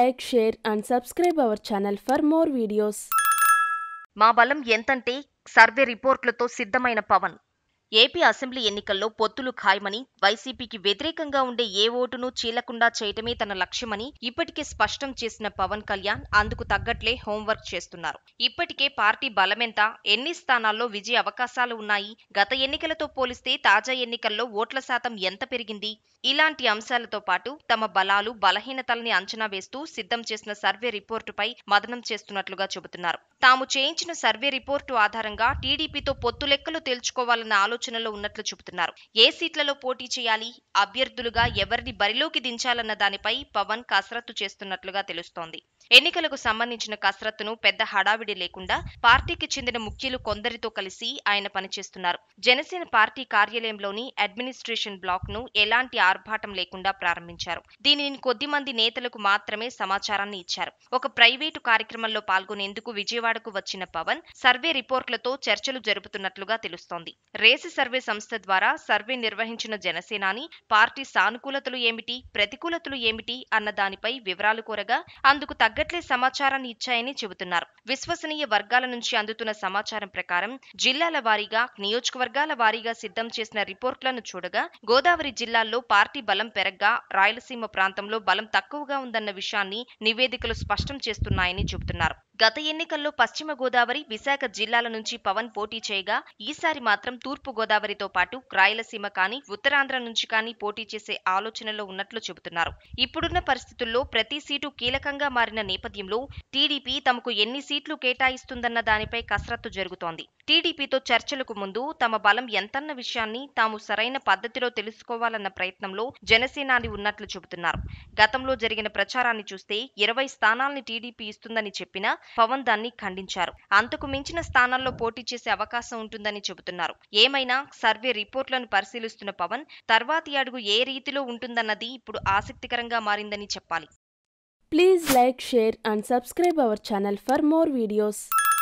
like, share, and subscribe our channel for more videos. మా బలం ఎంతంటే సర్వే రిపోర్టులతో సిద్ధమైన పవన్ ఏపీ అసెంబ్లీ ఎన్నికల్లో పొత్తులు ఖాయమని వైసీపీకి వ్యతిరేకంగా ఉండే ఏ ఓటును చీలకుండా చేయటమే తన లక్ష్యమని ఇప్పటికే స్పష్టం చేసిన పవన్ కళ్యాణ్ అందుకు తగ్గట్లే హోంవర్క్ చేస్తున్నారు ఇప్పటికే పార్టీ బలమెంత ఎన్ని స్థానాల్లో విజయ అవకాశాలు ఉన్నాయి గత ఎన్నికలతో పోలిస్తే తాజా ఎన్నికల్లో ఓట్ల శాతం ఎంత పెరిగింది ఇలాంటి అంశాలతో పాటు తమ బలాలు బలహీనతల్ని అంచనా వేస్తూ సిద్ధం చేసిన సర్వే రిపోర్టుపై మదనం చేస్తున్నట్లుగా చెబుతున్నారు తాము చేయించిన సర్వే రిపోర్టు ఆధారంగా టీడీపీతో పొత్తు లెక్కలు తేల్చుకోవాలన్న ఆలోచనలో ఉన్నట్లు చెబుతున్నారు ఏ సీట్లలో పోటీ చేయాలి అభ్యర్థులుగా ఎవరిని బరిలోకి దించాలన్న దానిపై పవన్ కసరత్తు చేస్తున్నట్లుగా తెలుస్తోంది ఎన్నికలకు సంబంధించిన కసరత్తును పెద్ద హడావిడి లేకుండా పార్టీకి చెందిన ముఖ్యులు కొందరితో కలిసి ఆయన పనిచేస్తున్నారు జనసేన పార్టీ కార్యాలయంలోని అడ్మినిస్ట్రేషన్ బ్లాక్ ను ఎలాంటి ఆర్భాటం లేకుండా ప్రారంభించారు దీనిని కొద్ది మంది నేతలకు మాత్రమే సమాచారాన్ని ఇచ్చారు ఒక ప్రైవేటు కార్యక్రమంలో పాల్గొనేందుకు విజయవాడకు వచ్చిన పవన్ సర్వే రిపోర్టులతో చర్చలు జరుపుతున్నట్లుగా తెలుస్తోంది రేసి సర్వే సంస్థ ద్వారా సర్వే నిర్వహించిన జనసేనాని పార్టీ సానుకూలతలు ఏమిటి ప్రతికూలతలు ఏమిటి అన్న దానిపై వివరాలు కోరగా అందుకు తగ్గట్లే సమాచారాన్ని ఇచ్చాయని చెబుతున్నారు విశ్వసనీయ వర్గాల నుంచి అందుతున్న సమాచారం ప్రకారం జిల్లాల వారీగా నియోజకవర్గాల వారీగా సిద్ధం చేసిన రిపోర్టులను చూడగా గోదావరి జిల్లాల్లో పార్టీ బలం పెరగ్గా రాయలసీమ ప్రాంతంలో బలం తక్కువగా ఉందన్న విషయాన్ని నివేదికలు స్పష్టం చేస్తున్నాయని చెబుతున్నారు గత ఎన్నికల్లో పశ్చిమ గోదావరి విశాఖ జిల్లాల నుంచి పవన్ పోటీ చేయగా ఈసారి మాత్రం తూర్పు గోదావరితో పాటు రాయలసీమ కానీ ఉత్తరాంధ్ర నుంచి కానీ పోటీ చేసే ఆలోచనలో ఉన్నట్లు చెబుతున్నారు ఇప్పుడున్న పరిస్థితుల్లో ప్రతి సీటు కీలకంగా మారిన నేపథ్యంలో టీడీపీ తమకు ఎన్ని సీట్లు కేటాయిస్తుందన్న దానిపై కసరత్తు జరుగుతోంది టీడీపీతో చర్చలకు ముందు తమ బలం ఎంతన్న విషయాన్ని తాము సరైన పద్ధతిలో తెలుసుకోవాలన్న ప్రయత్నంలో జనసేనాని ఉన్నట్లు చెబుతున్నారు గతంలో జరిగిన ప్రచారాన్ని చూస్తే ఇరవై స్థానాల్ని టీడీపీ ఇస్తుందని చెప్పినా పవన్ దాన్ని ఖండించారు అంతకు మించిన స్థానాల్లో పోటీ చేసే అవకాశం ఉంటుందని చెబుతున్నారు ఏమైనా సర్వే రిపోర్టులను పరిశీలిస్తున్న పవన్ తర్వాతి అడుగు ఏ రీతిలో ఉంటుందన్నది ఇప్పుడు ఆసక్తికరంగా మారిందని చెప్పాలి Please like, share, and subscribe our channel for more videos.